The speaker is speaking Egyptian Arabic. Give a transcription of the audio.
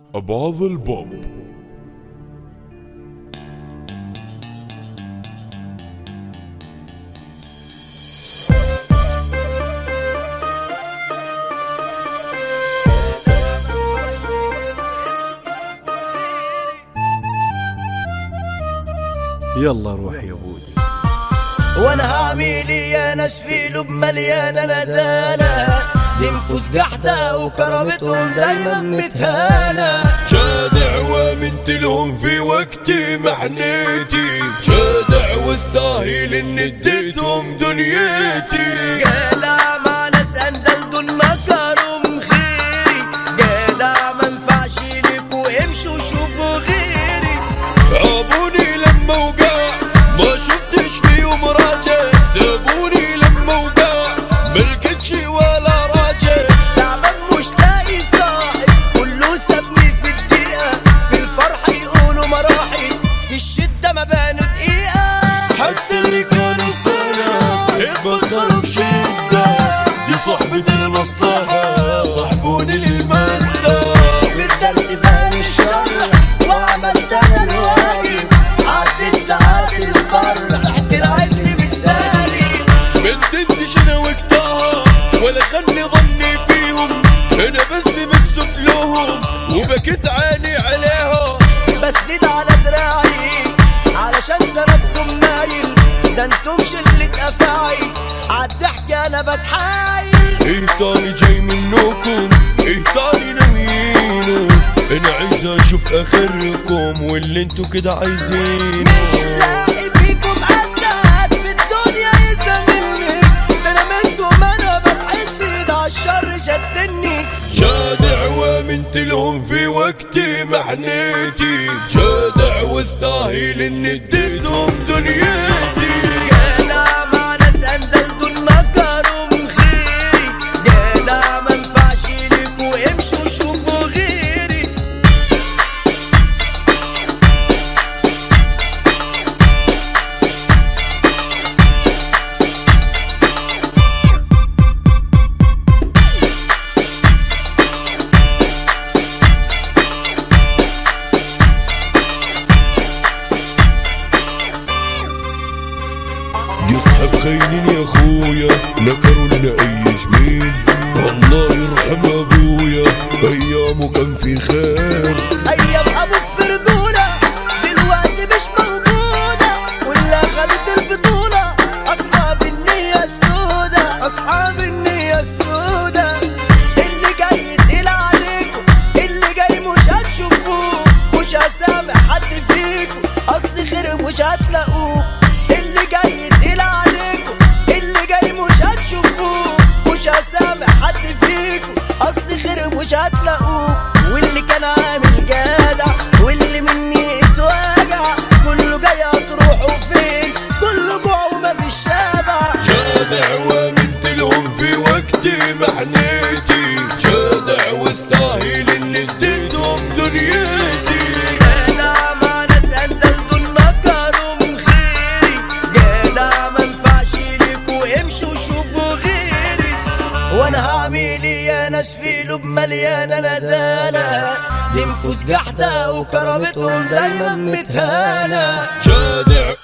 أباظ البوب يلا روح يا بودي وانا هعملي يا ناس في لب مليانة ندالة دي نفوس جحدة وكرامتهم دايما متهانة جادع وامنت لهم في وقت محنيتي جادع واستاهل ان اديتهم دنيتي جدع مع ناس اندل دول نكرهم خيري جدع منفعش ليكوا امشوا شوفوا غيري عابوني لما وقع ما شفتش فيهم راجع سابوني لما وقع ملقتش ولا راجع تعبان مش لاقي صاحب كله سابني في الدقيقة في الفرح يقولوا مراحل في الشدة ما بانوا دقيقة حتى اللي كانوا صنع يتبخروا في شدة دي صحبة المصلحة صاحبوني للمادة في الدرس فاهم الشرح وعملت انا الواجب عدت ساعات الفرح طلعت لي بالسالي ما ندمتش انا وقتها ولا خلني ظني فيهم انا بس مكسوف لهم وبكيت عيني عليها بسند على دراعي علشان سندكم نايل ده انتم شلة افاعي عالضحكة انا بتحايل ايه تاني جاي منكم ايه تاني ناويينه انا عايز اشوف اخركم واللي انتوا كده عايزينه مش لاقي فيكم اسد في الدنيا يزاملني ده انا منكم انا بتحسد عالشر شدني جادع وامنت لهم في وقت محنيتي جادع واستاهل ان اديتهم دنيتي جدع مع ناس اندل دول نكرهم خيري جدع منفعش ليكوا امشوا شوفوا غيري يصحب خاينين يا اخويا نكروا لنا اي جميل الله يرحم ابويا ايامه كان في خير ايام ابوك في رجولة دلوقتي مش موجودة ولا خدت البطولة اصحاب النية السودة اصحاب النية السودة اللي جاي يتقل عليكم اللي جاي مش هتشوفوه مش هسامح حد فيكم اصل خير مش هتلاقوه اللي جاي يتقل عليكم اللي جاي مش هتشوفوه مش هسامح حد فيكم اصل خير مش هتلاقوه واللي كان عامل جدع واللي مني اتوجع كله جاي هتروحوا فين كله جوع وما فيش شبع جادع وامنت لهم في وقت محنيتي جادع واستاهل ان اديتهم دنيتي جدع مع ناس اندل دول نكرهم خيري جدع منفعش ليكوا امشوا شوفوا غيري وانا هعملي يا ناس في لب مليانة ندالة دي نفوس جحدة وكرامتهم دايما متهانة جادع